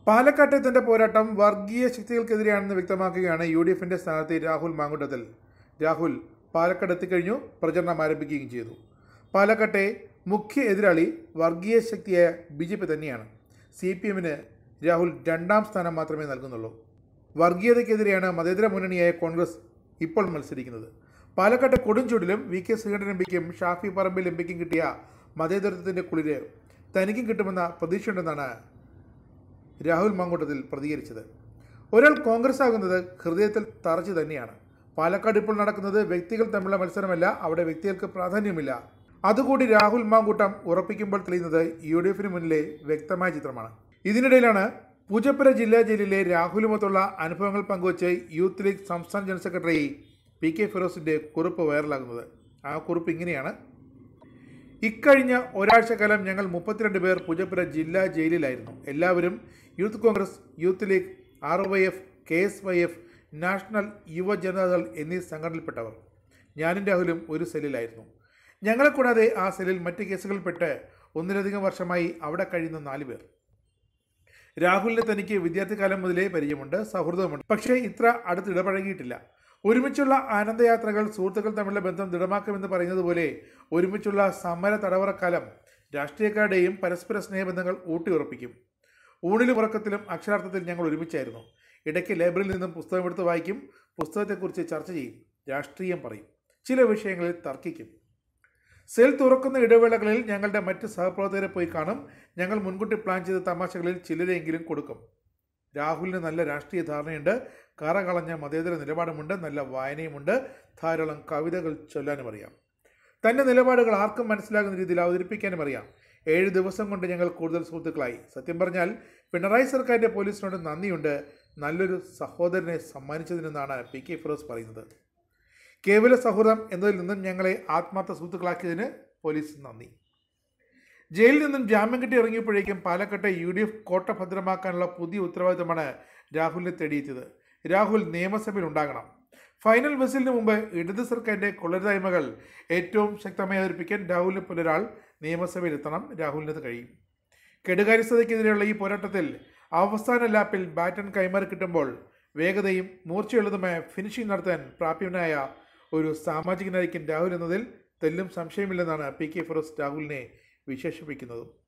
പാലക്കാട്ടെ തന്റെ പോരാട്ടം വർഗീയ ശക്തികൾക്കെതിരെയാണെന്ന് വ്യക്തമാക്കുകയാണ് യു ഡി എഫിന്റെ സ്ഥാനാർത്ഥി രാഹുൽ മാങ്കുട്ടത്തിൽ രാഹുൽ പാലക്കാട് എത്തിക്കഴിഞ്ഞു പ്രചരണം ആരംഭിക്കുകയും ചെയ്തു പാലക്കാട്ടെ മുഖ്യ എതിരാളി വർഗീയ ശക്തിയായ ബി ജെ പി തന്നെയാണ് സി പി എമ്മിന് രാഹുൽ രണ്ടാം സ്ഥാനം മാത്രമേ നൽകുന്നുള്ളൂ വർഗീയതയ്ക്കെതിരെയാണ് മതേതര മുന്നണിയായ കോൺഗ്രസ് ഇപ്പോൾ മത്സരിക്കുന്നത് പാലക്കാട്ടെ കൊടുംചൂടിലും വി കെ ശ്രീകണ്ഠൻ എം പിക്കും ഷാഫി പറമ്പിൽ എം പിക്കും കിട്ടിയ മതേതരത്വത്തിൻ്റെ കുളിര് തനിക്കും കിട്ടുമെന്ന പ്രതീക്ഷയുണ്ടെന്നാണ് രാഹുൽ മാങ്കൂട്ടത്തിൽ പ്രതികരിച്ചത് ഒരാൾ കോൺഗ്രസ് ആകുന്നത് ഹൃദയത്തിൽ തറച്ചു തന്നെയാണ് പാലക്കാട് ഇപ്പോൾ നടക്കുന്നത് വ്യക്തികൾ തമ്മിലുള്ള മത്സരമല്ല അവിടെ വ്യക്തികൾക്ക് പ്രാധാന്യമില്ല അതുകൂടി രാഹുൽ മാങ്കൂട്ടം ഉറപ്പിക്കുമ്പോൾ തെളിയുന്നത് യു ഡി എഫിന് മുന്നിലെ വ്യക്തമായ ചിത്രമാണ് ഇതിനിടയിലാണ് പൂജപ്പുര ജില്ലാ ജയിലിലെ രാഹുലുമൊത്തുള്ള അനുഭവങ്ങൾ പങ്കുവച്ച് യൂത്ത് ലീഗ് സംസ്ഥാന ജനറൽ സെക്രട്ടറി പി കെ ഫിറോസിൻ്റെ കുറിപ്പ് വൈറലാകുന്നത് ആ കുറിപ്പ് ഇങ്ങനെയാണ് ഇക്കഴിഞ്ഞ ഒരാഴ്ചക്കാലം ഞങ്ങൾ മുപ്പത്തിരണ്ട് പേർ പൂജപ്പുര ജില്ലാ ജയിലിലായിരുന്നു എല്ലാവരും youth Congress youth league R Y F K S Y F national യുവജനതകൾ എന്നീ സംഘടനയിൽപ്പെട്ടവർ ഞാനും രാഹുലും ഒരു സെല്ലിലായിരുന്നു ഞങ്ങളെ കൂടാതെ ആ സെല്ലിൽ മറ്റ് കേസുകളിൽപ്പെട്ട് ഒന്നിലധികം വർഷമായി അവിടെ കഴിയുന്ന നാല് പേർ രാഹുലിനെ തനിക്ക് വിദ്യാർത്ഥിക്കാലം മുതലേ പരിചയമുണ്ട് സൗഹൃദമുണ്ട് പക്ഷേ ഇത്ര അടുത്ത് ഇടപഴകിയിട്ടില്ല ഒരുമിച്ചുള്ള ആനന്ദയാത്രകൾ സുഹൃത്തുക്കൾ തമ്മിലുള്ള ബന്ധം ദൃഢമാക്കുമെന്ന് പറയുന്നത് പോലെ ഒരുമിച്ചുള്ള സമര തടവറക്കാലം രാഷ്ട്രീയക്കാരുടെയും പരസ്പര സ്നേഹബന്ധങ്ങൾ ഊട്ടിയുറപ്പിക്കും ഊണിലും ഉറക്കത്തിലും അക്ഷരാർത്ഥത്തിൽ ഞങ്ങൾ ഒരുമിച്ചായിരുന്നു ഇടയ്ക്ക് ലൈബ്രറിയിൽ നിന്നും പുസ്തകമെടുത്ത് വായിക്കും പുസ്തകത്തെക്കുറിച്ച് ചർച്ച ചെയ്യും രാഷ്ട്രീയം പറയും ചില വിഷയങ്ങളിൽ തർക്കിക്കും സെൽ തുറക്കുന്ന ഇടവേളകളിൽ ഞങ്ങളുടെ മറ്റ് സഹപ്രവർത്തകരെ പോയി കാണും ഞങ്ങൾ മുൻകൂട്ടി പ്ലാൻ ചെയ്ത തമാശകളിൽ ചിലരെങ്കിലും കൊടുക്കും രാഹുലിന് നല്ല രാഷ്ട്രീയ ധാരണയുണ്ട് കറ കളഞ്ഞ മതേതര നിലപാടുമുണ്ട് നല്ല വായനയുമുണ്ട് ധാരാളം കവിതകൾ ചൊല്ലാനും അറിയാം തൻ്റെ നിലപാടുകൾ ആർക്കും മനസ്സിലാകുന്ന രീതിയിൽ അവതരിപ്പിക്കാനും അറിയാം ഏഴ് ദിവസം കൊണ്ട് ഞങ്ങൾ കൂടുതൽ സുഹൃത്തുക്കളായി സത്യം പറഞ്ഞാൽ പിണറായി സർക്കാരിൻ്റെ പോലീസിനോട് നന്ദിയുണ്ട് നല്ലൊരു സഹോദരനെ സമ്മാനിച്ചതിനെന്നാണ് പി കെ ഫിറോസ് പറയുന്നത് കേവല സൗഹൃദം എന്നതിൽ നിന്നും ഞങ്ങളെ ആത്മാർത്ഥ സുഹൃത്തുക്കളാക്കിയതിന് പോലീസ് നന്ദി ജയിലിൽ നിന്നും ജാമ്യം കിട്ടി ഇറങ്ങിയപ്പോഴേക്കും പാലക്കാട്ടെ യു ഡി എഫ് കോട്ട ഭദ്രമാക്കാനുള്ള പുതിയ ഉത്തരവാദിത്തമാണ് രാഹുലിനെ തേടിയെത്തിയത് രാഹുൽ നിയമസഭയിൽ ഉണ്ടാകണം ഫൈനൽ വിസിലിന് മുമ്പ് ഇടത് സർക്കാരിൻ്റെ കൊള്ളരുതായ്മകൾ ഏറ്റവും ശക്തമായി അവതരിപ്പിക്കാൻ രാഹുലിനെ പുലരാൾ നിയമസഭയിൽ എത്തണം രാഹുലിനത് കഴിയും കെടുകാര്യസ്ഥതയ്ക്കെതിരെയുള്ള ഈ പോരാട്ടത്തിൽ അവസാന ലാപ്പിൽ ബാറ്റൺ കൈമാറി കിട്ടുമ്പോൾ വേഗതയും മൂർച്ചയുള്ളതുമായ ഫിനിഷിംഗ് നടത്താൻ പ്രാപ്യനായ ഒരു സാമാജികനായിരിക്കും രാഹുൽ എന്നതിൽ തെല്ലും സംശയമില്ലെന്നാണ് പി കെ ഫിറോസ് രാഹുലിനെ വിശേഷിപ്പിക്കുന്നതും